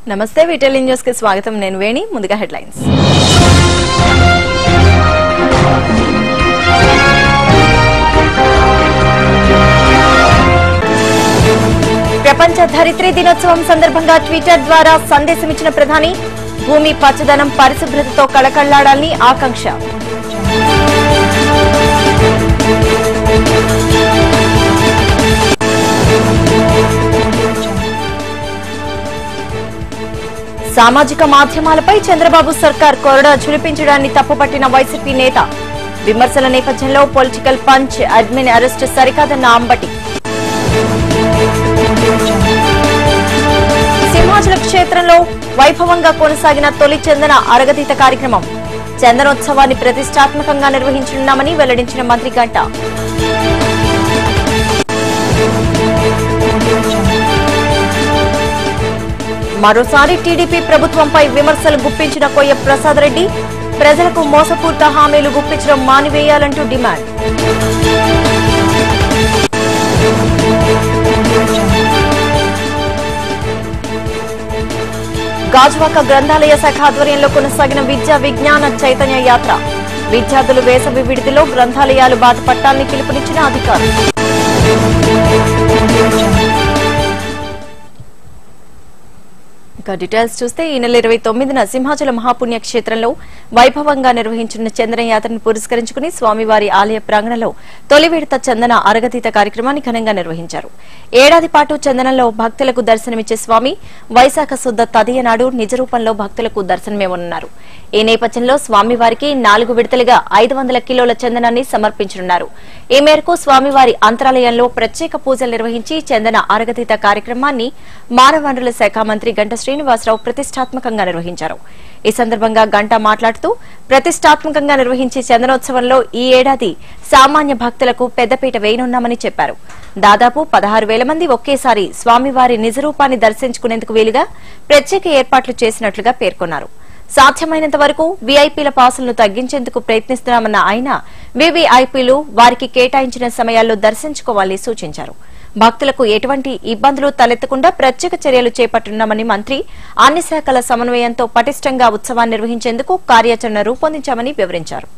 నమస్తే vital news కి స్వాగతం నేను వేణి ముందుగా హెడ్లైన్స్ ప్రపంచ ధరిత్రి దినోత్సవం సందర్భంగా ట్విట్టర్ ద్వారా సందేశం ఇచ్చిన ప్రధాని భూమి పచ్చదనం పరిశుభ్రతతో కళకళ్లాడాలని ఆకాంక్ష సామాజిక మాధ్యమాలపై చంద్రబాబు సర్కార్ కొరడా ఝులిపించడాన్ని తప్పుపట్టిన వైసీపీ నేత విమర్శల నేపథ్యంలో పొలిటికల్ పంచ్ అడ్మిన్ అరెస్ట్ సరికాదన్న అంబటి సింహాచల క్షేత్రంలో వైభవంగా కొనసాగిన తొలి చందన అరగతీత కార్యక్రమం చందనోత్సవాన్ని ప్రతిష్టాత్మకంగా నిర్వహించనున్నామని వెల్లడించిన మంత్రి గంట మరోసారి టీడీపీ ప్రభుత్వంపై విమర్శలు గుప్పించిన కొయ్య ప్రసాద్ రెడ్డి ప్రజలకు మోసపూర్త హామీలు గుప్పించడం మానివేయాలంటూ డిమాండ్ గాజువాక గ్రంథాలయ శాఖ ఆధ్వర్యంలో కొనసాగిన విద్యా విజ్ఞాన చైతన్య యాత్ర విద్యార్థులు వేసవి విడిదిలో గ్రంథాలయాలు బాధపట్టాలని పిలుపునిచ్చిన అధికారులు ఇక డీటెయిల్స్ చూస్తే ఈ నెల ఇరవై తొమ్మిదిన సింహాచల మహాపుణ్య క్షేత్రంలో వైభవంగా నిర్వహించిన చందన యాత్రను పురస్కరించుకుని స్వామివారి ఆలయ ప్రాంగణంలో తొలి విడత చందన అరగతీత కార్యక్రమాన్ని ఘనంగా నిర్వహించారు ఏడాది పాటు చందనంలో భక్తులకు దర్శనమిచ్చే స్వామి వైశాఖ శుద్ధ తదియ నాడు నిజ రూపంలో భక్తులకు దర్శనమివ్వనున్నారు ఈ నేపథ్యంలో స్వామివారికి నాలుగు విడతలుగా ఐదు వందల కిలోల చందనాన్ని సమర్పించనున్నారు ఈ మేరకు స్వామివారి అంతరాలయంలో ప్రత్యేక పూజలు నిర్వహించి చందన అరగతీత కార్యక్రమాన్ని మానవ వనరుల శాఖ మంత్రి గంట శ్రీనివాసరావు ప్రతిష్టాత్మకంగా నిర్వహించారు ఈ సందర్భంగా గంట మాట్లాడుతూ ప్రతిష్టాత్మకంగా నిర్వహించే చందనోత్సవంలో ఈ ఏడాది సామాన్య భక్తులకు పెద్దపీట వేయనున్నామని చెప్పారు దాదాపు పదహారు వేల మంది ఒకేసారి స్వామివారి నిజరూపాన్ని దర్శించుకునేందుకు వీలుగా ప్రత్యేక ఏర్పాట్లు చేసినట్లుగా పేర్కొన్నారు సాధ్యమైనంత వరకు వీఐపీల పాసులను తగ్గించేందుకు ప్రయత్నిస్తున్నామన్న ఆయన వీవీఐపీలు వారికి కేటాయించిన సమయాల్లో దర్శించుకోవాలని సూచించారు భక్తులకు ఎటువంటి ఇబ్బందులు తలెత్తకుండా ప్రత్యేక చర్యలు చేపట్టనున్నామని మంత్రి అన్ని శాఖల సమన్వయంతో పటిష్టంగా ఉత్సవాన్ని నిర్వహించేందుకు కార్యాచరణ రూపొందించామని వివరించారు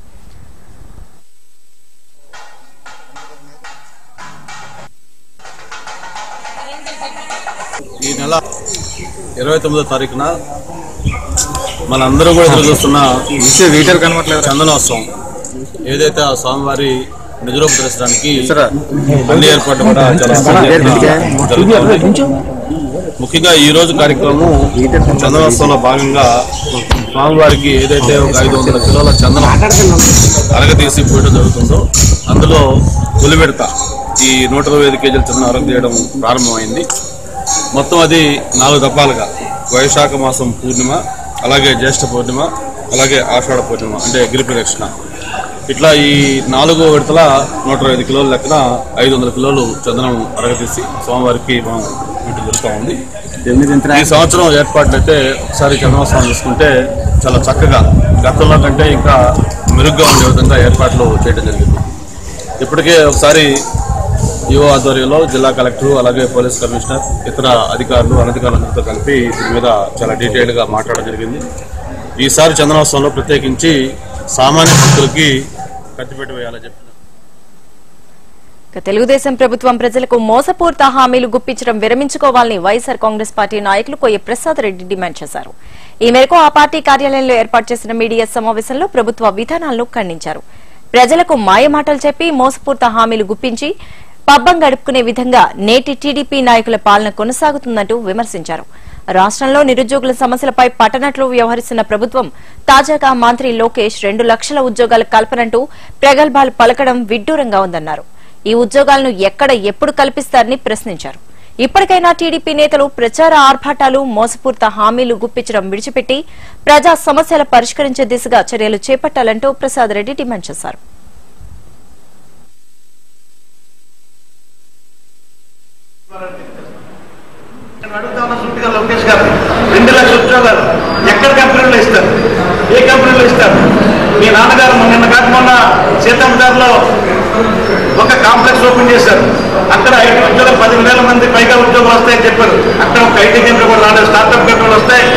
ఈ నెల ఇరవై తొమ్మిదో తారీఖున మనందరూ కూడా ఎదురు చూస్తున్న వీటర్ కనబట్లేదు చందనోత్సవం ఏదైతే ఆ స్వామివారి నిజరూప దర్శనానికి అన్ని ఏర్పాట్లు కూడా చాలా అద్భుతంగా జరుగుతుంది ముఖ్యంగా ఈ రోజు కార్యక్రమం చందనోత్సవంలో భాగంగా స్వామివారికి ఏదైతే ఒక ఐదు వందల కిలోల చందనం అరగతీసి పోయడం జరుగుతుందో అందులో తొలి విడత ఈ నూట ఇరవై ఐదు కేజీల చందనం అరగ తీయడం ప్రారంభమైంది మొత్తం అది నాలుగు దఫాలుగా వైశాఖ మాసం పూర్ణిమ అలాగే జ్యేష్ఠ పూర్ణిమ అలాగే ఆషాఢ పూర్ణిమ అంటే గిరి ప్రదక్షిణ ఇట్లా ఈ నాలుగో విడతల నూట ఐదు కిలోల లెక్కన ఐదు వందల కిలోలు చందనం అరగతీసి స్వామివారికి మనం వీటి జరుగుతూ ఉంది ఈ సంవత్సరం ఏర్పాట్లు అయితే ఒకసారి చంద్రోత్సవం చూసుకుంటే చాలా చక్కగా గతంలో కంటే ఇంకా మెరుగ్గా ఉండే విధంగా ఏర్పాట్లు చేయడం జరిగింది ఇప్పటికే ఒకసారి ఈఓ ఆధ్వర్యంలో జిల్లా కలెక్టర్ అలాగే పోలీస్ కమిషనర్ ఇతర అధికారులు అనధికారులందరితో కలిపి దీని మీద చాలా డీటెయిల్ గా మాట్లాడడం జరిగింది ఈసారి చందనోత్సవంలో ప్రత్యేకించి సామాన్య భక్తులకి కట్టిపెట్టి వేయాలని చెప్పి ఇక తెలుగుదేశం ప్రభుత్వం ప్రజలకు మోసపూరిత హామీలు గుప్పించడం విరమించుకోవాలని వైఎస్సార్ కాంగ్రెస్ పార్టీ నాయకులు కొయ్య ప్రసాద్ రెడ్డి డిమాండ్ చేశారు ఈ మేరకు ఆ పార్టీ కార్యాలయంలో ఏర్పాటు చేసిన మీడియా సమావేశంలో ప్రభుత్వ విధానాలను ఖండించారు ప్రజలకు మాయమాటలు చెప్పి మోసపూరిత హామీలు గుప్పించి పబ్బం గడుపుకునే విధంగా నేటి టీడీపీ నాయకుల పాలన కొనసాగుతుందంటూ విమర్శించారు రాష్ట్రంలో నిరుద్యోగుల సమస్యలపై పట్టనట్లు వ్యవహరిస్తున్న ప్రభుత్వం తాజాగా మంత్రి లోకేష్ రెండు లక్షల ఉద్యోగాల కల్పనంటూ ప్రగల్భాలు పలకడం విడ్డూరంగా ఉందన్నారు ఈ ఉద్యోగాలను ఎక్కడ ఎప్పుడు కల్పిస్తారని ప్రశ్నించారు ఇప్పటికైనా టీడీపీ నేతలు ప్రచార ఆర్భాటాలు మోసపూరిత హామీలు గుప్పించడం విడిచిపెట్టి ప్రజా సమస్యల పరిష్కరించే దిశగా చర్యలు చేపట్టాలంటూ ప్రసాద్ రెడ్డి డిమాండ్ చేశారు నేను అడుగుతా ఉన్న సూటిగా లోకేష్ గారు రెండు లక్షల ఉద్యోగాలు ఎక్కడ కంపెనీలో ఇస్తారు ఏ కంపెనీలో ఇస్తారు మీ నాన్నగారు నిన్న కాక మొన్న సీతమ్మదారిలో ఒక కాంప్లెక్స్ ఓపెన్ చేశారు అక్కడ ఐటీ ఉద్యోగాలు పదివేల మంది పైగా ఉద్యోగాలు వస్తాయని చెప్పారు అక్కడ ఒక ఐటీ కంపెనీ కూడా రాలేదు స్టార్ట్అప్ కంపెనీలు వస్తాయి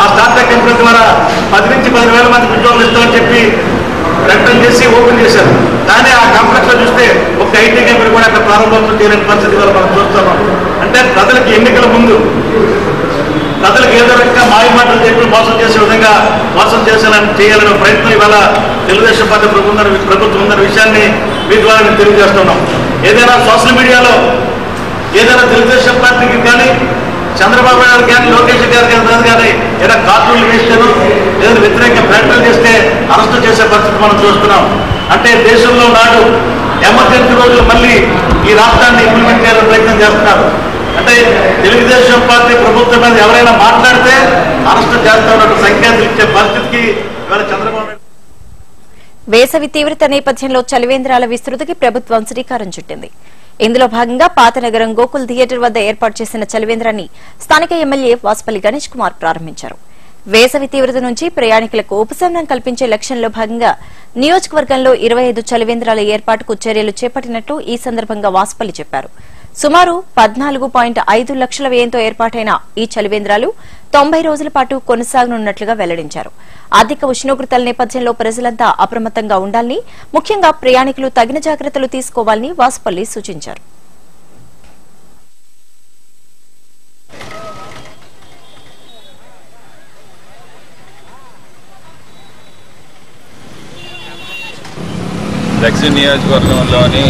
ఆ స్టార్టప్ కంపెనీ ద్వారా పది నుంచి పది వేల మంది ఉద్యోగులు ఇస్తామని చెప్పి ప్రకటన చేసి ఓపెన్ చేశారు కానీ ఆ కాంప్లెక్స్ లో చూస్తే ఒక ఐటీ కంపెనీ కూడా అక్కడ ప్రారంభోత్సవం చేయలేని పరిస్థితి కూడా మనం చూస్తున్నాం అంటే ప్రజలకు ఎన్నికల ముందు ప్రజలకు ఏదో రకంగా మాయ మాటలు చెప్పి మోసం చేసే విధంగా మోసం చేసేలా చేయాలనే ప్రయత్నం ఇవాళ తెలుగుదేశం పార్టీ ప్రభుత్వం ఉందన్న- ప్రభుత్వం ఉందన్న విషయాన్ని మీ ద్వారా నేను తెలియజేస్తున్నాం ఏదైనా సోషల్ మీడియాలో ఏదైనా తెలుగుదేశం పార్టీకి కానీ చంద్రబాబు నాయుడు కానీ లోకేష్ గారి కానీ కానీ ఏదైనా కార్టూన్లు వేస్తేనో ఏదైనా వ్యతిరేక ప్రకటనలు చేస్తే అరెస్టు చేసే పరిస్థితి మనం చూస్తున్నాం అంటే దేశంలో నాడు ఎమర్జెన్సీ రోజులు మళ్ళీ ఈ రాష్ట్రాన్ని ఇంప్లిమెంట్ చేయాలని ప్రయత్నం చేస్తున్నారు అంటే తెలుగుదేశం పార్టీ ప్రభుత్వం మీద ఎవరైనా మాట్లాడితే అరెస్టు చేస్తామన్నట్టు సంకేతాలు ఇచ్చే పరిస్థితికి ఇవాళ చంద్రబాబు నాయుడు వేసవి తీవ్రత నేపథ్యంలో చలివేంద్రాల విస్తృతికి ప్రభుత్వం శ్రీకారం చుట్టింది ఇందులో భాగంగా పాతనగరం గోకుల్ థియేటర్ వద్ద ఏర్పాటు చేసిన చలివేంద్రాన్ని స్థానిక ఎమ్మెల్యే వాసుపల్లి గణేష్ కుమార్ ప్రారంభించారు వేసవి తీవ్రత నుంచి ప్రయాణికులకు ఉపశమనం కల్పించే లక్ష్యంలో భాగంగా నియోజకవర్గంలో ఇరవై ఐదు చలివేంద్రాల ఏర్పాటుకు చర్యలు చేపట్టినట్లు ఈ సందర్భంగా వాసుపల్లి చెప్పారు సుమారు పద్నాలుగు పాయింట్ ఐదు లక్షల వ్యయంతో ఏర్పాటైన ఈ చలివేంద్రాలు తొంభై రోజుల పాటు కొనసాగనున్నట్లుగా వెల్లడించారు అధిక ఉష్ణోగ్రతల నేపథ్యంలో ప్రజలంతా అప్రమత్తంగా ఉండాలని ముఖ్యంగా ప్రయాణికులు తగిన జాగ్రత్తలు తీసుకోవాలని వాసుపల్లి సూచించారు దక్షిణ నియోజకవర్గంలోని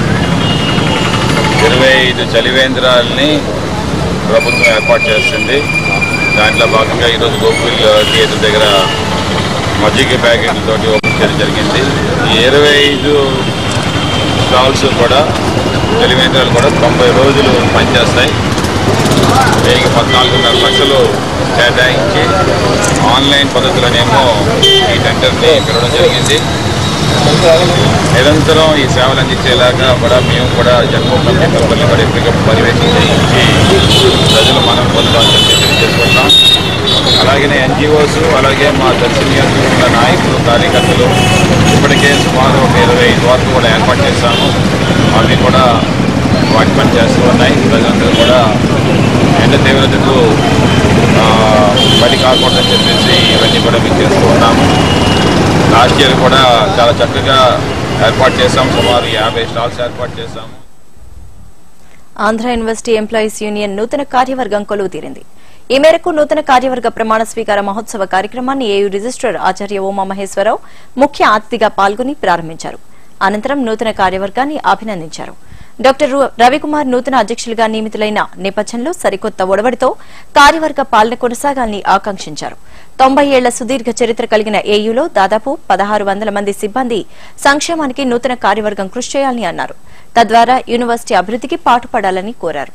ఇరవై ఐదు చలివేంద్రాలని ప్రభుత్వం ఏర్పాటు చేస్తుంది దాంట్లో భాగంగా ఈరోజు గోకుల్ థియేటర్ దగ్గర మజ్జిగ ప్యాకెట్లతోటి ఓపెన్ చేయడం జరిగింది ఈ ఇరవై ఐదు స్టాల్స్ కూడా చలివేంద్రాలు కూడా తొంభై రోజులు పనిచేస్తాయి వెయ్యి పద్నాలుగున్నర లక్షలు కేటాయించి ఆన్లైన్ పద్ధతిలోనేమో ఈ టెండర్ని పిలవడం జరిగింది నిరంతరం ఈ సేవలు అందించేలాగా కూడా మేము కూడా జన్మభూమి కల్పనలు కూడా ఎప్పటికప్పుడు పర్యవేక్షణ చేయించి ప్రజలు మనం పొందాలని చెప్పి తెలియజేసుకుంటాం అలాగనే ఎన్జిఓస్ అలాగే మా దర్శన నియోజకవర్గ నాయకులు కార్యకర్తలు ఇప్పటికే సుమారు ఒక ఇరవై ఐదు వరకు కూడా ఏర్పాటు చేశాము అవి కూడా వాటి పని చేస్తూ ఉన్నాయి ప్రజలందరూ కూడా ఎండ తీవ్రతకు ఆ, బలి కాకూడదని చెప్పేసి ఇవన్నీ కూడా మేము చేస్తూ ఉన్నాము లాస్ట్ ఇయర్ కూడా చాలా చక్కగా ఏర్పాటు చేశాం సుమారు యాభై స్టాల్స్ ఏర్పాటు చేశాము ఆంధ్ర యూనివర్సిటీ ఎంప్లాయీస్ యూనియన్ నూతన కార్యవర్గం కొలువు తీరింది ఈ మేరకు నూతన కార్యవర్గ ప్రమాణ స్వీకార మహోత్సవ కార్యక్రమాన్ని ఏయూ రిజిస్ట్రార్ ఆచార్య ఉమామహేశ్వరరావు ముఖ్య అతిథిగా పాల్గొని ప్రారంభించారు అనంతరం నూతన కార్యవర్గాన్ని అభినందించారు డాక్టర్ రు- రవికుమార్ నూతన అధ్యక్షులుగా నియమితులైన నేపథ్యంలో సరికొత్త ఒడవడితో కార్యవర్గ పాలన కొనసాగాలని ఆకాంక్షించారు తొంభై ఏళ్ల సుదీర్ఘ చరిత్ర కలిగిన ఏయూలో దాదాపు పదహారు వందల మంది సిబ్బంది సంక్షేమానికి నూతన కార్యవర్గం కృషి చేయాలని అన్నారు తద్వారా యూనివర్సిటీ అభివృద్ధికి పాటుపడాలని కోరారు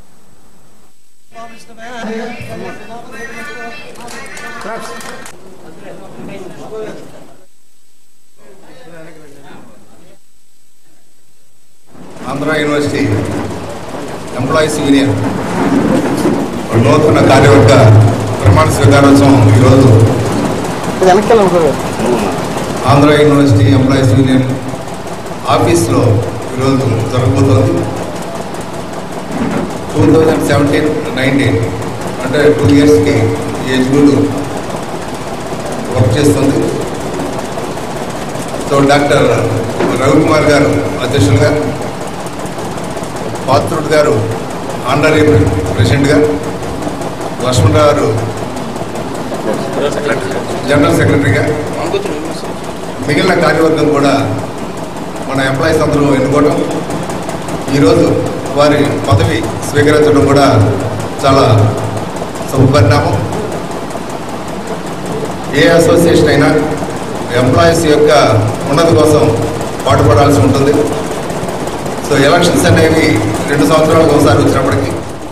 ఆంధ్ర యూనివర్సిటీ ఎంప్లాయీస్ యూనియన్ నూతన కార్యవర్గ ప్రమాణ స్వీకారోత్సవం ఈరోజు ఆంధ్ర యూనివర్సిటీ ఎంప్లాయీస్ యూనియన్ ఆఫీస్లో ఈరోజు జరగబోతోంది టూ థౌజండ్ సెవెంటీన్ నైన్టీన్ అంటే టూ ఇయర్స్కి ఏజ్ గ్రూప్ వర్క్ చేస్తుంది సో డాక్టర్ రవికుమార్ గారు అధ్యక్షులుగా పాత్రుడు గారు ఆనరీ ప్రెసిడెంట్గా లక్ష్మణరావు గారు జనరల్ సెక్రటరీగా మిగిలిన కార్యవర్గం కూడా మన ఎంప్లాయీస్ అందరూ ఎన్నుకోవడం ఈరోజు వారి పదవి స్వీకరించడం కూడా చాలా శుభపరిణామం ఏ అసోసియేషన్ అయినా ఎంప్లాయీస్ యొక్క ఉన్నతి కోసం పాటుపడాల్సి ఉంటుంది సో ఎలక్షన్స్ అనేవి రెండు సంవత్సరాలకు ఒకసారి వచ్చినప్పటికీ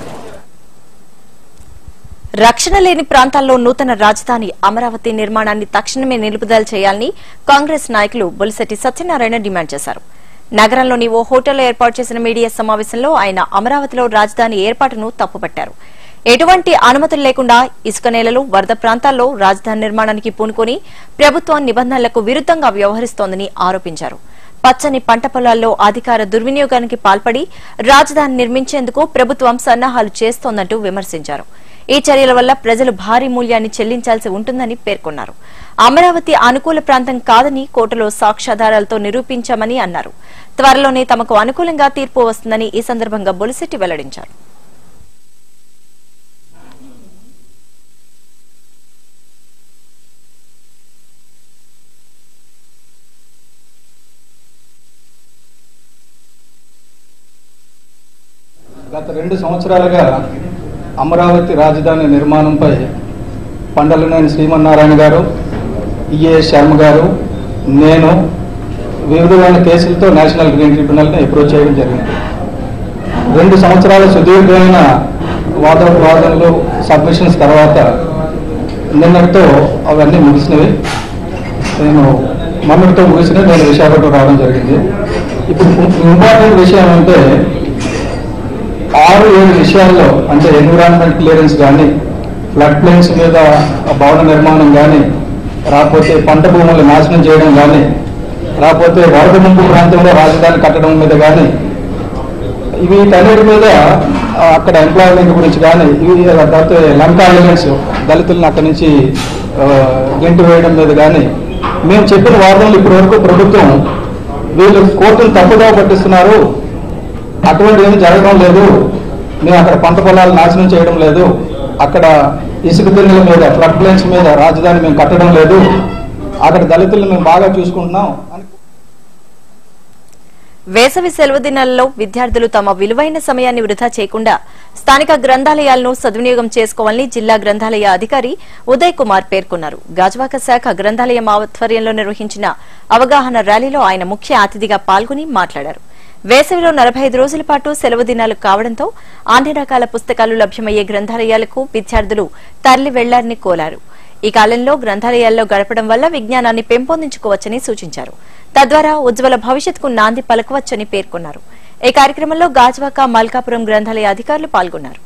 రక్షణ లేని ప్రాంతాల్లో నూతన రాజధాని అమరావతి నిర్మాణాన్ని తక్షణమే నిలుపుదల చేయాలని కాంగ్రెస్ నాయకులు బొలిశెట్టి సత్యనారాయణ డిమాండ్ చేశారు నగరంలోని ఓ హోటల్లో ఏర్పాటు చేసిన మీడియా సమావేశంలో ఆయన అమరావతిలో రాజధాని ఏర్పాటును తప్పుపట్టారు ఎటువంటి అనుమతులు లేకుండా ఇసుక నేలలు వరద ప్రాంతాల్లో రాజధాని నిర్మాణానికి పూనుకొని ప్రభుత్వం నిబంధనలకు విరుద్దంగా వ్యవహరిస్తోందని ఆరోపించారు పచ్చని పంట పొలాల్లో అధికార దుర్వినియోగానికి పాల్పడి రాజధాని నిర్మించేందుకు ప్రభుత్వం సన్నాహాలు చేస్తోందంటూ విమర్శించారు ఈ చర్యల వల్ల ప్రజలు భారీ మూల్యాన్ని చెల్లించాల్సి ఉంటుందని పేర్కొన్నారు అమరావతి అనుకూల ప్రాంతం కాదని కోర్టులో సాక్ష్యాధారాలతో నిరూపించామని అన్నారు త్వరలోనే తమకు అనుకూలంగా తీర్పు వస్తుందని ఈ సందర్భంగా బొలిశెట్టి వెల్లడించారు గత రెండు సంవత్సరాలుగా అమరావతి రాజధాని నిర్మాణంపై పండలనేని శ్రీమన్నారాయణ గారు ఈఏ శర్మ గారు నేను వివిధమైన కేసులతో నేషనల్ గ్రీన్ ట్రిబ్యునల్ని అప్రోచ్ చేయడం జరిగింది రెండు సంవత్సరాల సుదీర్ఘమైన వాదోపవాదనలు సబ్మిషన్స్ తర్వాత నిన్నటితో అవన్నీ ముగిసినవి నేను మొన్నటితో ముగిసిన నేను విశాఖపట్నం రావడం జరిగింది ఇప్పుడు ఇంపార్టెంట్ విషయం అంటే ఆరు ఏడు విషయాల్లో అంటే ఎన్విరాన్మెంట్ క్లియరెన్స్ కానీ ఫ్లడ్ ప్లేన్స్ మీద భవన నిర్మాణం కానీ రాకపోతే పంట భూములు నాశనం చేయడం కానీ రాకపోతే వరద ముంపు ప్రాంతంలో రాజధాని కట్టడం మీద కానీ వీటన్నిటి మీద ఆ, అక్కడ ఎంప్లాయ్మెంట్ గురించి కానీ ఇవి తర్వాత లంకా ఎలిమెంట్స్ దళితులను అక్కడి నుంచి ఆ, గెంటు వేయడం మీద కానీ మేము చెప్పిన వాదనలు ఇప్పటి వరకు ప్రభుత్వం వీళ్ళు కోర్టును తప్పుదోవ పట్టిస్తున్నారు అటువంటి ఏమి జరగడం లేదు మేము అక్కడ పంట పొలాలు నాశనం చేయడం లేదు అక్కడ ఇసుక దిన్నెల మీద ఫ్లడ్ ప్లేన్స్ మీద రాజధాని మేము కట్టడం లేదు అక్కడ దళితులను మేము బాగా చూసుకుంటున్నాం అని వేసవి సెలవు దినాల్లో విద్యార్థులు తమ విలువైన సమయాన్ని వృధా చేయకుండా స్థానిక గ్రంథాలయాలను సద్వినియోగం చేసుకోవాలని జిల్లా గ్రంథాలయ అధికారి ఉదయ్ కుమార్ పేర్కొన్నారు గాజువాక శాఖ గ్రంథాలయం ఆధ్వర్యంలో నిర్వహించిన అవగాహన ర్యాలీలో ఆయన ముఖ్య అతిథిగా పాల్గొని మాట్లాడారు వేసవిలో నలభై ఐదు రోజుల పాటు సెలవు దినాలు కావడంతో అన్ని రకాల పుస్తకాలు లభ్యమయ్యే గ్రంథాలయాలకు విద్యార్థులు తరలి వెళ్లారని కోరారు ఈ కాలంలో గ్రంథాలయాల్లో గడపడం వల్ల విజ్ఞానాన్ని పెంపొందించుకోవచ్చని సూచించారు తద్వారా ఉజ్వల భవిష్యత్తుకు నాంది పలకవచ్చని పేర్కొన్నారు ఈ కార్యక్రమంలో గాజువాక మల్కాపురం గ్రంథాలయ అధికారులు పాల్గొన్నారు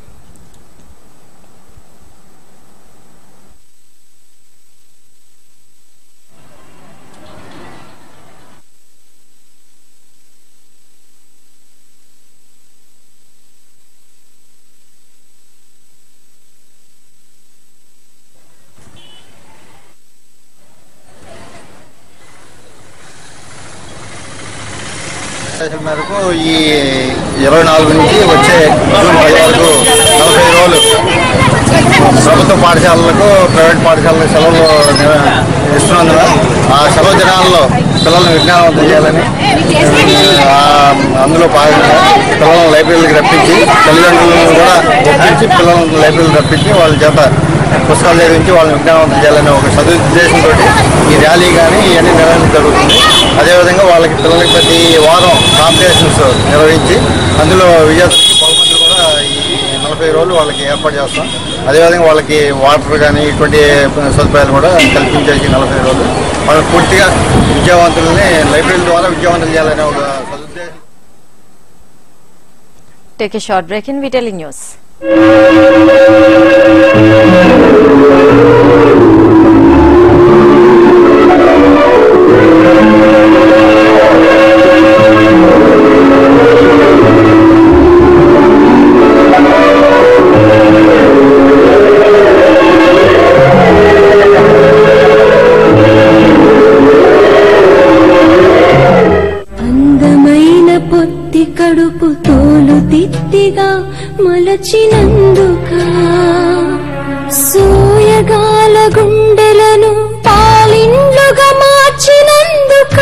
ఆదేశాల మేరకు ఈ ఇరవై నాలుగు నుంచి వచ్చే జూన్ పది వరకు నలభై రోజులు ప్రభుత్వ పాఠశాలలకు ప్రైవేట్ పాఠశాలకు సెలవులు నివ- ఇస్తున్నందున ఆ సెలవు దినాల్లో పిల్లల్ని విజ్ఞానవంతం చేయాలని ఆ, అందులో భాగంగా పిల్లలను లైబ్రరీలకు రప్పించి తల్లిదండ్రులను కూడా ఒప్పించి పిల్లలను లైబ్రరీలకు రప్పించి వాళ్ళ చేత పుస్తకాలు చదివించి వాళ్ళని విజ్ఞానవంతం చేయాలనే ఒక సదుద్దేశంతో ఈ ర్యాలీ కానీ ఇవన్నీ నిర్వహించడం జరుగుతుంది అదేవిధంగా వాళ్ళకి పిల్లలకి ప్రతి వారం కాంపిటీషన్స్ నిర్వహించి అందులో విజేతలకి బహుమతులు కూడా ఈ నలభై రోజులు వాళ్ళకి ఏర్పాటు చేస్తాం అదేవిధంగా వాళ్ళకి వాటర్ కానీ ఇటువంటి సదుపాయాలు కూడా కల్పించేసి నలభై రోజులు వాళ్ళకి పూర్తిగా విద్యావంతులని లైబ్రరీ ద్వారా విద్యావంతులు చేయాలనే ఒక సదుద్దేశం take a short break in విటెలి న్యూస్ అందమైన పొత్తి కడుపు తోలు తిత్తిగా మలచినందుక సోయగాల గుండెలను పాలిండ్లుగా మార్చినందుక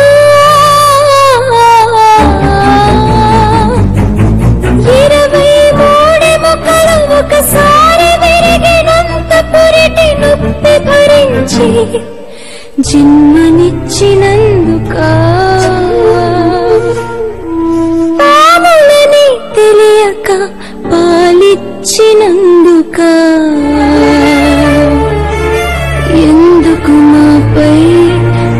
ఇరవై మూడెముకలు ఒకసారి విరిగినంత పురిటి నొప్పి భరించి జన్మనిచ్చినందుక పాములని తెలియక పాలిచ్చినందుక ఎందుకు మాపై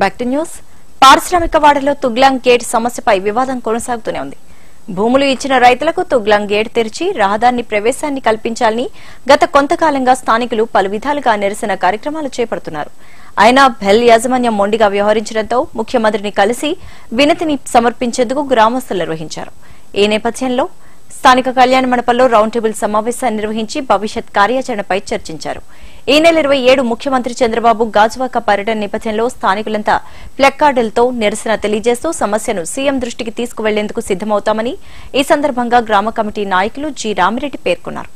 బ్యాక్ టు న్యూస్ పారిశ్రామిక వాడలో తుగ్లాంగ్ గేట్ సమస్యపై వివాదం కొనసాగుతూనే ఉంది భూములు ఇచ్చిన రైతులకు తుగ్లాంగ్ గేట్ తెరిచి రహదారిని ప్రవేశాన్ని కల్పించాలని గత కొంతకాలంగా స్థానికులు పలు విధాలుగా నిరసన కార్యక్రమాలు చేపడుతున్నారు అయినా బెల్ యాజమాన్యం మొండిగా వ్యవహరించడంతో ముఖ్యమంత్రిని కలిసి వినతిని సమర్పించేందుకు గ్రామస్తులు నిర్వహించారు ఈ నేపథ్యంలో స్థానిక కళ్యాణ మండపంలో రౌండ్ టేబుల్ సమావేశాన్ని నిర్వహించి భవిష్యత్ కార్యాచరణపై చర్చించారు ఈ నెల ఇరవై ఏడు ముఖ్యమంత్రి చంద్రబాబు గాజువాక పర్యటన నేపథ్యంలో స్థానికులంతా ప్లెక్కార్డులతో నిరసన తెలియజేస్తూ సమస్యను సీఎం దృష్టికి తీసుకువెళ్లేందుకు సిద్దమవుతామని ఈ సందర్భంగా గ్రామ కమిటీ నాయకులు జి రామిరెడ్డి పేర్కొన్నారు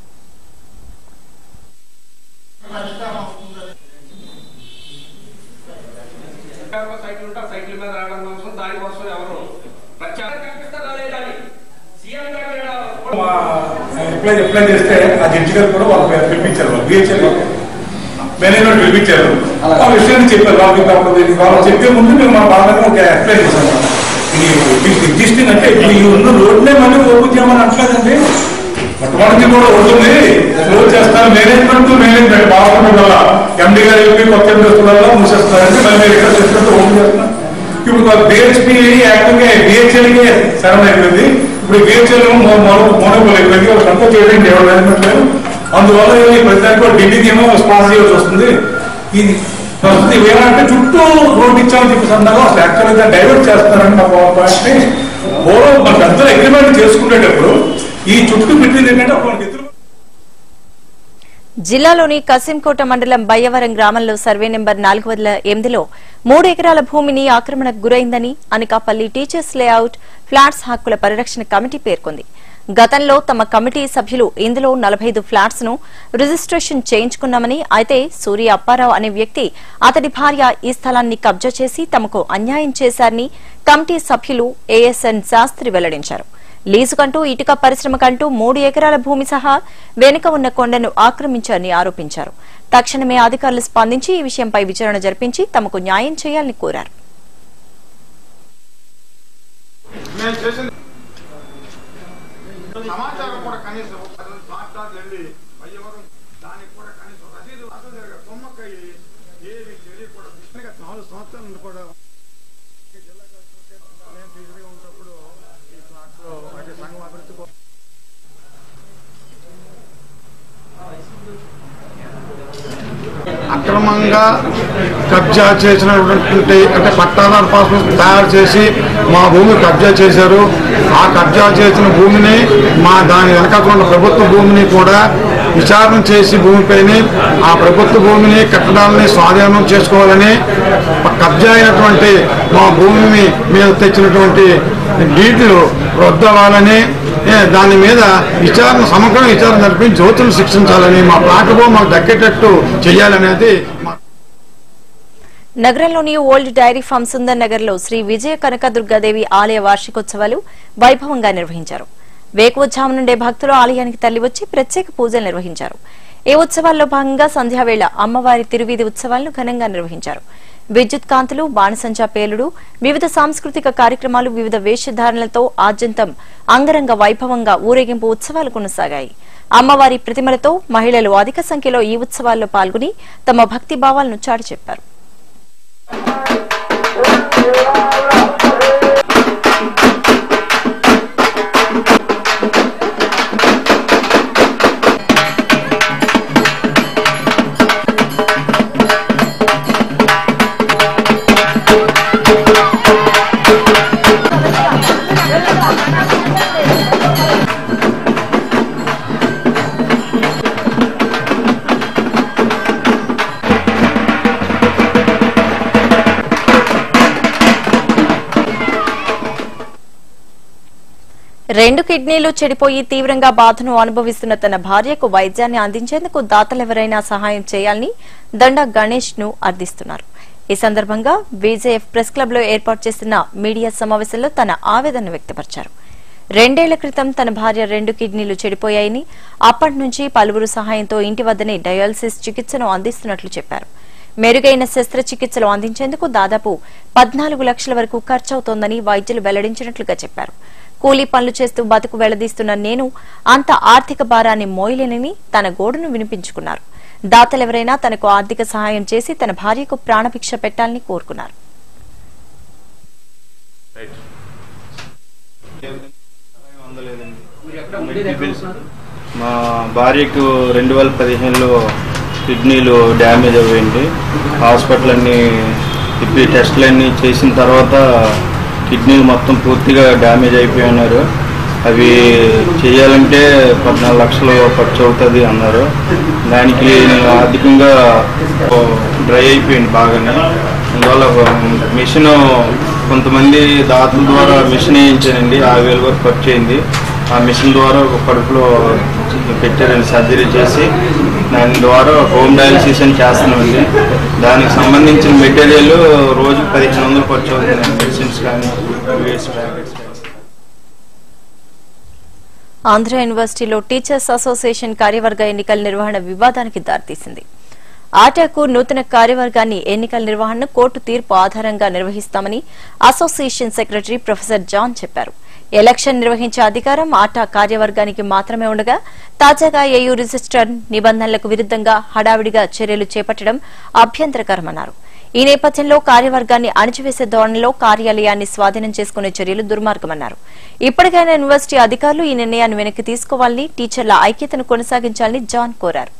సైకిల్ ఉంటే ఆ సైకిల్ మీద రావడం కోసం దానికోసం ఎవరు ప్రచారం కనిపిస్తారా లేదా అని సీఎం గారు లేడా? మా రిప్లై రిప్లై చేస్తే ఆ జడ్జి గారు కూడా వాళ్ళు పిలిపించారు వాళ్ళు బిహెచ్ఎల్ మేనేజ్మెంట్ పిలిపించారు ఆ విషయాన్ని చెప్పారు వాళ్ళకి కాకపోతే వాళ్ళు చెప్పే ముందు మేము మా బాధగా ఒక ఎక్స్ప్లెయిన్ చేశాము ఇది ఎగ్జిస్టింగ్ అంటే ఇప్పుడు ఈ ఉన్న రోడ్నే మళ్ళీ ఓపెన్ చేయమని అంటలేదండి మొట్టమొదటి కూడా ఉంటుంది క్లోజ్ చేస్తారు మేనేజ్మెంట్ మేనేజ్మెంట్ బాగుంటుంది వల్ల ఎండి గారు చెప్పి కొత్త ఇండస్ట్రీలలో మూసేస్తున్నారంటే మళ్ళీ మీరు ఇక్కడ చేసుకుంటూ ఓపెన్ చేస్తున్నారు ఇప్పుడు బిహెచ్పి యాక్టింగ్ బిహెచ్ఎల్కి సరణ అయిపోయింది ఇప్పుడు బిహెచ్ఎల్ మోనోపోల్ అయిపోయింది వాళ్ళు కంట్రోల్ చేయడానికి ఎవరు మేనేజ్మెంట్ లేదు అందువల్ల ఈ ప్రతిదానికి కూడా ఢిల్లీకి ఏమో స్పాన్సర్ చేయాల్సి వస్తుంది ఇది ప్రస్తుతం ఏమంటే చుట్టూ రోడ్ ఇచ్చామని చెప్పి సందర్భంగా అసలు యాక్చువల్గా డైవర్ట్ చేస్తున్నారని మా పాయింట్ని పూర్వం మన పెద్దలు అగ్రిమెంట్ చేసుకునేటప్పుడు ఈ చుట్టూ పెట్టింది ఏంటంటే అప్పుడు మనకి ఎదురు జిల్లాలోని కసింకోట మండలం బయ్యవరం గ్రామంలో సర్వే నెంబర్ నాలుగు వందల ఎనిమిదిలో మూడు ఎకరాల భూమిని ఆక్రమణకు గురైందని అనకాపల్లి టీచర్స్ లేఅవుట్ ఫ్లాట్స్ హక్కుల పరిరక్షణ కమిటీ పేర్కొంది గతంలో తమ కమిటీ సభ్యులు ఇందులో నలభై ఐదు ఫ్లాట్స్ ను రిజిస్ట్రేషన్ చేయించుకున్నామని అయితే సూర్య అప్పారావు అనే వ్యక్తి అతడి భార్య ఈ స్థలాన్ని కబ్జా చేసి తమకు అన్యాయం చేశారని కమిటీ సభ్యులు ఏఎస్ఎన్ శాస్త్రి వెల్లడించారు లీజుకంటూ ఇటుక పరిశ్రమకంటూ మూడు ఎకరాల భూమి సహా వెనుక ఉన్న కొండను ఆక్రమించారని ఆరోపించారు తక్షణమే అధికారులు స్పందించి ఈ విషయంపై విచారణ జరిపించి తమకు న్యాయం చేయాలని కోరారు సమాచారం కూడా కనీసం అసలు మాట్లాడి వెళ్ళి అయ్యవరం దానికి కూడా కనీసం రసీదు అసలు జరగదు కొమ్మక్కయ్యి ఏమి తెలియకూడదు కృష్ణగా నాలుగు సంవత్సరాల నుండి కూడా జిల్లా కలెక్టర్ నేను టీచర్గా ఉన్నప్పుడు ఈ ఫ్లాట్లో అంటే సంఘం అభివృద్ధి కోసం అక్రమంగా కబ్జా చేసినటువంటి అంటే పట్టాదారు పాస్పోర్ట్ తయారు చేసి మా భూమి కబ్జా చేశారు ఆ కబ్జా చేసిన భూమిని మా దాని వెనకాల ఉన్న ప్రభుత్వ భూమిని కూడా విచారణ చేసి భూమిపైన ఆ ప్రభుత్వ భూమిని కట్టడాలని స్వాధీనం చేసుకోవాలని కబ్జా అయినటువంటి మా భూమి మీద తెచ్చినటువంటి డీటెయిల్ రద్దవాలని ఏ, దాని మీద విచారణ సమగ్ర విచారణ జరిపి జ్యోతులు శిక్షించాలని మా ప్లాట్కు మాకు దక్కేటట్టు చేయాలనేది మా నగరంలోని old dairy farm Sundar Nagar లో శ్రీ విజయ కనకదుర్గాదేవి ఆలయ వార్షికోత్సవాలు వైభవంగా నిర్వహించారు వేకువజాము నుండే భక్తులు ఆలయానికి తరలివచ్చి ప్రత్యేక పూజలు నిర్వహించారు ఈ ఉత్సవాల్లో భాగంగా సంధ్యావేళ అమ్మవారి తిరువీధి ఉత్సవాలను ఘనంగా నిర్వహించారు విద్యుత్ కాంతులు బాణసంచా పేలుడు వివిధ సాంస్కృతిక కార్యక్రమాలు వివిధ వేషధారణలతో ఆద్యంతం అంగరంగ వైభవంగా ఊరేగింపు ఉత్సవాలు కొనసాగాయి అమ్మవారి ప్రతిమలతో మహిళలు అధిక సంఖ్యలో ఈ ఉత్సవాల్లో పాల్గొని తమ భక్తి భావాలను చాటి చెప్పారు రెండు కిడ్నీలు చెడిపోయి తీవ్రంగా బాధను అనుభవిస్తున్న తన భార్యకు వైద్యాన్ని అందించేందుకు దాతలెవరైనా సహాయం చేయాలని దండా గణేష్ ను అర్థిస్తున్నారు ఈ సందర్భంగా బీజేఎఫ్ ప్రెస్ క్లబ్ లో ఏర్పాటు చేసిన మీడియా సమావేశంలో తన ఆవేదన వ్యక్తపరిచారు రెండేళ్ల క్రితం తన భార్య రెండు కిడ్నీలు చెడిపోయాయని అప్పటి నుంచి పలువురు సహాయంతో ఇంటి వద్దనే డయాలసిస్ చికిత్సను అందిస్తున్నట్లు చెప్పారు మెరుగైన శస్త్రచికిత్సలు అందించేందుకు దాదాపు పద్నాలుగు లక్షల వరకు ఖర్చవుతోందని వైద్యులు వెల్లడించినట్లుగా చెప్పారు కూలీ పనులు చేస్తూ బతుకు వెళ్లదీస్తున్న నేను అంత ఆర్థిక భారాన్ని మోయలేనని తన గోడును వినిపించుకున్నారు దాతలెవరైనా తనకు ఆర్థిక సహాయం చేసి తన భార్యకు ప్రాణభిక్ష పెట్టాలని కోరుకున్నారు మా భార్యకు రెండు వేల పదిహేనులో కిడ్నీలు డ్యామేజ్ అయ్యింది హాస్పిటల్ అన్ని తిప్పి టెస్టులు అన్నీ చేసిన తర్వాత కిడ్నీలు మొత్తం పూర్తిగా డ్యామేజ్ అయిపోయి ఉన్నారు అవి చేయాలంటే పద్నాలుగు లక్షలు ఖర్చు అవుతుంది అన్నారు దానికి నేను ఆర్థికంగా డ్రై అయిపోయింది బాగానే అందువల్ల మిషన్ కొంతమంది దాతల ద్వారా మిషన్ వేయించానండి ఆరు వేల వరకు ఖర్చు అయింది ఆ మిషన్ ద్వారా ఒక కడుపులో పెట్టారండి సర్జరీ చేసి దాని ద్వారా హోమ్ డయాలసిస్ అని చేస్తున్నామండి దానికి సంబంధించిన మెటీరియల్ రోజు పదిహేను వందలు ఖర్చు అవుతుంది మెడిసిన్స్ కానీ వేస్ట్ ప్యాకెట్స్ కానీ ఆంధ్ర యూనివర్సిటీలో టీచర్స్ అసోసియేషన్ కార్యవర్గ ఎన్నికల నిర్వహణ వివాదానికి దారితీసింది ఆటాకు నూతన కార్యవర్గాన్ని ఎన్నికల నిర్వహణను కోర్టు తీర్పు ఆధారంగా నిర్వహిస్తామని అసోసియేషన్ సెక్రటరీ ప్రొఫెసర్ జాన్ చెప్పారు ఎలక్షన్ నిర్వహించే అధికారం ఆటా కార్యవర్గానికి మాత్రమే ఉండగా తాజాగా ఏయూ రిజిస్టర్ నిబంధనలకు విరుద్దంగా హడావిడిగా చర్యలు చేపట్టడం అభ్యంతరకరమన్నారు ఈ నేపథ్యంలో కార్యవర్గాన్ని అణిచివేసే ధోరణిలో కార్యాలయాన్ని స్వాధీనం చేసుకునే చర్యలు దుర్మార్గమన్నారు ఇప్పటికైనా యూనివర్సిటీ అధికారులు ఈ నిర్ణయాన్ని వెనక్కి తీసుకోవాలని టీచర్ల ఐక్యతను కొనసాగించాలని జాన్ కోరారు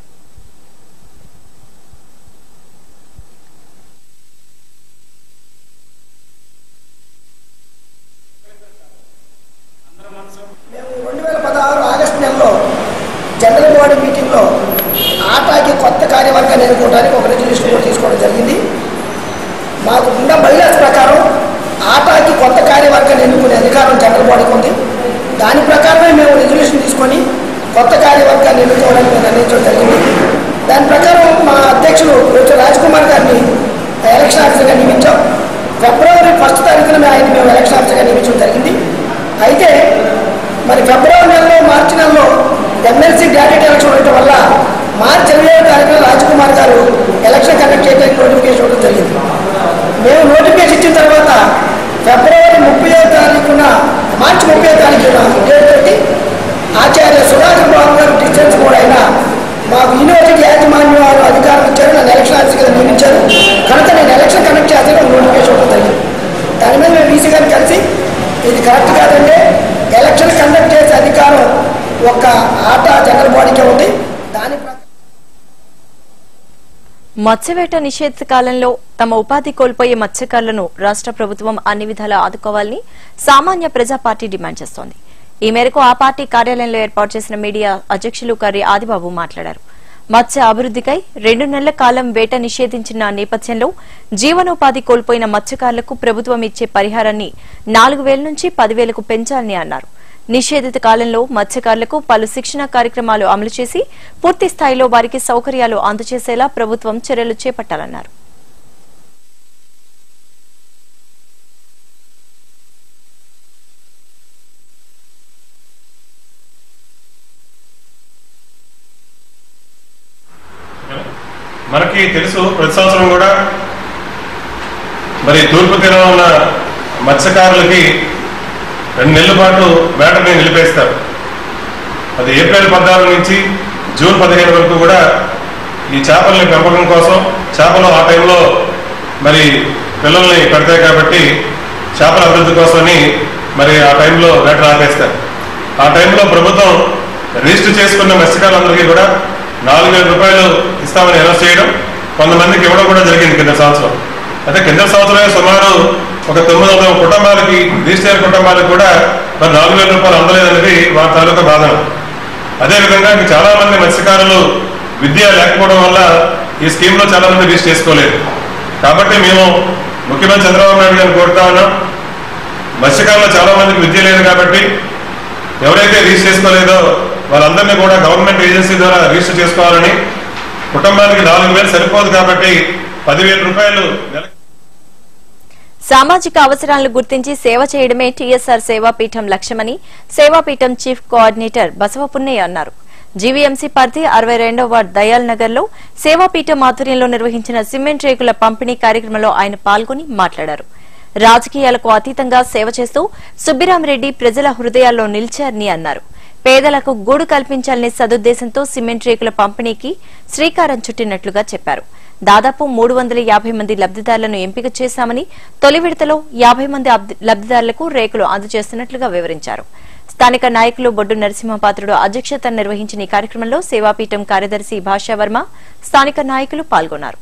రెండు వేల పదహారు ఆగస్టు నెలలో జనరల్ బాడీ మీటింగ్లో ఆటాకి కొత్త కార్యవర్గాన్ని ఎన్నుకోవడానికి ఒక రెజల్యూషన్ కూడా తీసుకోవడం జరిగింది మాకు ఉన్న బైలాస్ ప్రకారం ఆటాకి కొత్త కార్యవర్గాన్ని ఎన్నుకునే అధికారం జనరల్ బాడీకి ఉంది దాని ప్రకారమే మేము రెజల్యూషన్ తీసుకొని కొత్త కార్యవర్గాన్ని ఎన్నుకోవడానికి మేము నిర్ణయించడం జరిగింది దాని ప్రకారం మా అధ్యక్షులు డాక్టర్ రాజ్ కుమార్ గారిని ఎలక్షన్ ఆఫీసర్గా నియమించాం ఫిబ్రవరి ఫస్ట్ తారీఖున మేము ఆయన మేము ఎలక్షన్ ఆఫీసర్గా నియమించడం జరిగింది అయితే మరి ఫిబ్రవరి నెలలో మార్చి నెలలో ఎమ్మెల్సీ గ్రాడ్యుయేట్ ఎలక్షన్ ఉండటం వల్ల మార్చి ఇరవై ఏడు తారీఖున రాజ్కుమార్ గారు ఎలక్షన్ కండక్ట్ చేయడానికి నోటిఫికేషన్ ఇవ్వడం జరిగింది మేము నోటిఫికేషన్ ఇచ్చిన తర్వాత ఫిబ్రవరి ముప్పై తారీఖున మార్చి ముప్పై తారీఖున డేట్ తోటి ఆచార్య సుధాకర్ బాబు గారు డిస్టెన్స్ కూడా అయినా మాకు యూనివర్సిటీ యాజమాన్యం వారు అధికారం ఇచ్చారు నన్ను ఎలక్షన్ ఆఫీసర్గా నియమించారు కనుక నేను ఎలక్షన్ కండక్ట్ చేస్తాను నోటిఫికేషన్ ఇవ్వడం జరిగింది దాని మీద మేము ఈసీ గారిని కలిసి ఇది కరెక్ట్ కాదంటే ఎలక్షన్ కండక్ట్ చేసే అధికారం ఒక ఆట జనరల్ బాడీకే ఉంది దాని ప్రకారం మత్స్యవేట నిషేధ కాలంలో తమ ఉపాధి కోల్పోయే మత్స్యకారులను రాష్ట ప్రభుత్వం అన్ని విధాలా ఆదుకోవాలని సామాన్య ప్రజా పార్టీ డిమాండ్ చేస్తోంది ఈ మేరకు ఆ పార్టీ కార్యాలయంలో ఏర్పాటు చేసిన మీడియా అధ్యక్షులు కర్రి ఆదిబాబు మాట్లాడారు మత్స్య అభివృద్దికై రెండు నెలల కాలం వేట నిషేధించిన నేపథ్యంలో జీవనోపాధి కోల్పోయిన మత్స్యకారులకు ప్రభుత్వం ఇచ్చే పరిహారాన్ని నాలుగు వేల నుంచి పదివేలకు పెంచాలని అన్నారు నిషేధిత కాలంలో మత్స్యకారులకు పలు శిక్షణ కార్యక్రమాలు అమలు చేసి పూర్తి స్థాయిలో వారికి సౌకర్యాలు అందజేసేలా ప్రభుత్వం చర్యలు చేపట్టాలన్నారు మనకి తెలుసు ప్రతి సంవత్సరం కూడా మరి తూర్పు తీరం ఉన్న మత్స్యకారులకి రెండు నెలల పాటు వేటని నిలిపేస్తారు అది ఏప్రిల్ పద్నాలుగు నుంచి జూన్ పదిహేను వరకు కూడా ఈ చేపల్ని పెంపకం కోసం చేపలు ఆ టైంలో మరి పిల్లల్ని పెడతాయి కాబట్టి చేపల అభివృద్ధి కోసమని మరి ఆ టైంలో వేట ఆపేస్తారు ఆ టైంలో ప్రభుత్వం రిజిస్టర్ చేసుకున్న మత్స్యకారులందరికీ కూడా నాలుగు వేల రూపాయలు ఇస్తామని అనౌన్స్ చేయడం కొంతమందికి ఇవ్వడం కూడా జరిగింది కింద సంవత్సరం అయితే కింద సంవత్సరమే సుమారు ఒక తొమ్మిది వందల కుటుంబాలకి రిజిస్టర్ కుటుంబాలకు కూడా మరి నాలుగు వేల రూపాయలు అందలేదనేది వారి తాలూకా బాధన అదేవిధంగా ఇంకా చాలా మంది మత్స్యకారులు విద్య లేకపోవడం వల్ల ఈ స్కీమ్ లో చాలా మంది రిజిస్టర్ చేసుకోలేదు కాబట్టి మేము ముఖ్యమంత్రి చంద్రబాబు నాయుడు గారిని కోరుతా ఉన్నాం మత్స్యకారులు చాలా మందికి విద్య లేదు కాబట్టి ఎవరైతే రిజిస్టర్ చేసుకోలేదో వాళ్ళందరినీ కూడా గవర్నమెంట్ ఏజెన్సీ ద్వారా రిజిస్టర్ చేసుకోవాలని కుటుంబానికి నాలుగు వేలు సరిపోదు కాబట్టి పదివేల రూపాయలు నెల సామాజిక అవసరాలను గుర్తించి సేవ చేయడమే టీఎస్ఆర్ సేవాపీఠం లక్ష్యమని సేవాపీఠం చీఫ్ కోఆర్డినేటర్ బసవపున్నయ్య అన్నారు జీవీఎంసీ పరిధి అరవై రెండవ వార్డ్ దయాల్ నగర్ లో సేవాపీఠం ఆధ్వర్యంలో నిర్వహించిన సిమెంట్ రేకుల పంపిణీ కార్యక్రమంలో ఆయన పాల్గొని మాట్లాడారు రాజకీయాలకు అతీతంగా సేవ చేస్తూ సుబ్బిరామరెడ్డి ప్రజల హృదయాల్లో నిలిచారని అన్నారు పేదలకు గూడు కల్పించాలనే సదుద్దేశంతో సిమెంట్ రేకుల పంపిణీకి శ్రీకారం చుట్టినట్లుగా చెప్పారు దాదాపు మూడు వందల యాభై మంది లబ్దిదారులను ఎంపిక చేశామని తొలి విడతలో యాభై మంది అబ్ది- లబ్దిదారులకు రేకులు అందజేస్తున్నట్లుగా వివరించారు స్థానిక నాయకులు బొడ్డు నరసింహపాత్రుడు అధ్యక్షతన నిర్వహించిన ఈ కార్యక్రమంలో సేవాపీఠం కార్యదర్శి భాషావర్మ స్థానిక నాయకులు పాల్గొన్నారు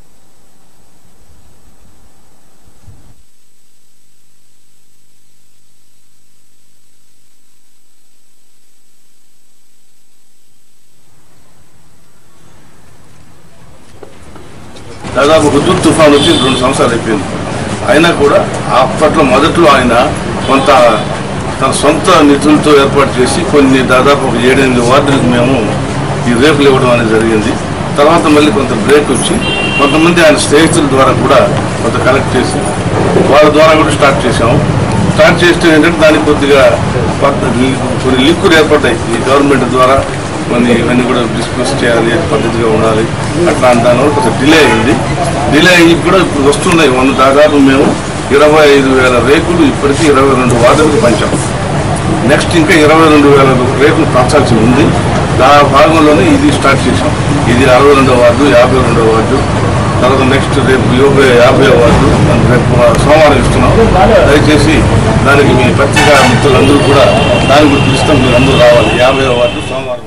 దాదాపు హుదూద్ తుఫాన్ వచ్చి రెండు సంవత్సరాలు అయిపోయింది అయినా కూడా అప్పట్లో మొదట్లో ఆయన కొంత తన సొంత నిధులతో ఏర్పాటు చేసి కొన్ని దాదాపు ఒక ఏడెనిమిది వార్డులకు మేము ఈ రేపులు ఇవ్వడం అనేది జరిగింది తర్వాత మళ్ళీ కొంత బ్రేక్ వచ్చి కొంతమంది ఆయన స్నేహితుల ద్వారా కూడా కొంత కలెక్ట్ చేసి వాళ్ళ ద్వారా కూడా స్టార్ట్ చేసాము స్టార్ట్ చేస్తే ఏంటంటే దానికి కొద్దిగా కొత్త కొన్ని లింకులు ఏర్పడ్డాయి ఈ గవర్నమెంట్ ద్వారా కొన్ని ఇవన్నీ కూడా డిస్కస్ చేయాలి పద్ధతిగా ఉండాలి అట్లా దానివల్ల కొంచెం డిలే అయింది డిలే అయ్యి కూడా ఇప్పుడు వస్తున్నాయి వంద దాదాపు మేము ఇరవై ఐదు వేల రేకులు ఇప్పటికీ ఇరవై రెండు వార్డులకు పంచాం నెక్స్ట్ ఇంకా ఇరవై రెండు వేల రేకులు పంచాల్సి ఉంది దా భాగంలోనే ఇది స్టార్ట్ చేసాం ఇది అరవై రెండో వార్డు యాభై రెండో వార్డు తర్వాత నెక్స్ట్ రేపు యాభై యాభై వార్డు రేపు సోమవారం ఇస్తున్నాం దయచేసి దానికి మీ పత్రికా మిత్రులందరూ కూడా దానికి కూడా పిలుస్తాం మీరు అందరూ రావాలి యాభై వార్డు సోమవారం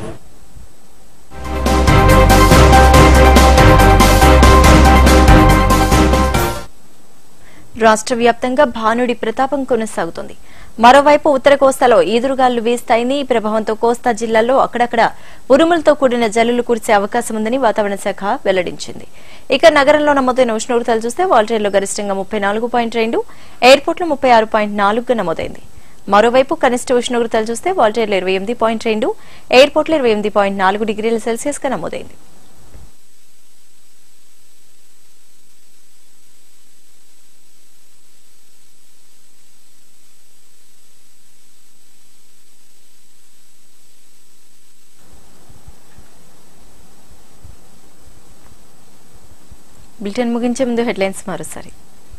రాష్ట్ర వ్యాప్తంగా భానుడి ప్రతాపం కొనసాగుతోంది మరోవైపు ఉత్తర కోస్తాలో ఈదురుగాలు వీస్తాయని ఈ ప్రభావంతో కోస్తా జిల్లాల్లో అక్కడక్కడ ఉరుములతో కూడిన జల్లులు కురిసే అవకాశం ఉందని వాతావరణ శాఖ వెల్లడించింది ఇక నగరంలో నమోదైన ఉష్ణోగ్రతలు చూస్తే వాల్టేర్లో గరిష్టంగా ముప్పై నాలుగు పాయింట్ రెండు ఎయిర్పోర్ట్లో ముప్పై ఆరు పాయింట్ నాలుగుగా నమోదైంది మరోవైపు కనిష్ట ఉష్ణోగ్రతలు చూస్తే వాల్టేర్లో ఇరవై ఎనిమిది పాయింట్ రెండు ఎయిర్పోర్ట్లో ఇరవై ఎనిమిది పాయింట్ నాలుగు డిగ్రీల సెల్సియస్ గా నమోదైంది బులెటిన్ ముగించే ముందు హెడ్లైన్స్ మరోసారి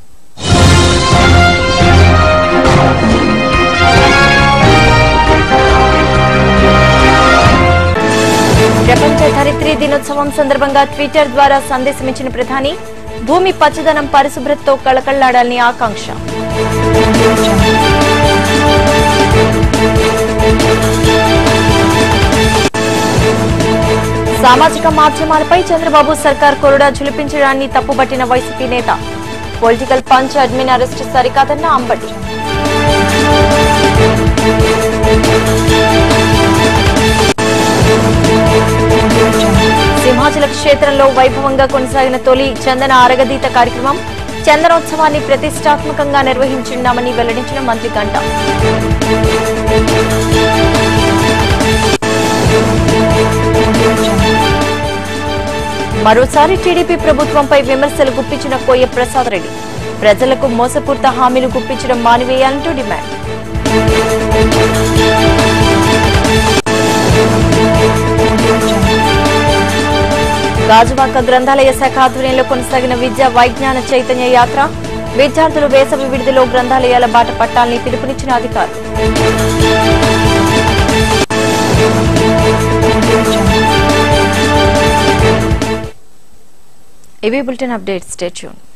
ప్రపంచ ధరిత్రి దినోత్సవం సందర్భంగా ట్విట్టర్ ద్వారా సందేశం ఇచ్చిన ప్రధాని భూమి పచ్చదనం పరిశుభ్రతతో కళకళ్లాడాలని ఆకాంక్ష సామాజిక మాధ్యమాలపై చంద్రబాబు సర్కార్ కొరడా ఝులిపించడాన్ని తప్పుబట్టిన వైసీపీ నేత పొలిటికల్ పంచ్ అడ్మిన్ అరెస్టు సరికాదన్న అంబటి సింహాచల క్షేత్రంలో వైభవంగా కొనసాగిన తొలి చందన అరగదీత కార్యక్రమం చందనోత్సవాన్ని ప్రతిష్టాత్మకంగా నిర్వహించున్నామని వెల్లడించిన మంత్రి గంట మరోసారి టీడీపీ ప్రభుత్వంపై విమర్శలు గుప్పించిన కోయ ప్రసాద్ రెడ్డి ప్రజలకు మోసపూర్త హామీలు గుప్పించడం మానివేయాలంటూ డిమాండ్ గాజువాక గ్రంథాలయ శాఖ ఆధ్వర్యంలో కొనసాగిన విద్యా వైజ్ఞాన చైతన్య యాత్ర విద్యార్థులు వేసవి విడిదిలో గ్రంథాలయాల బాట పట్టాలని పిలుపునిచ్చిన అధికారులు ఇవి బులెటిన్ అప్డేట్స్ స్టే ట్యూన్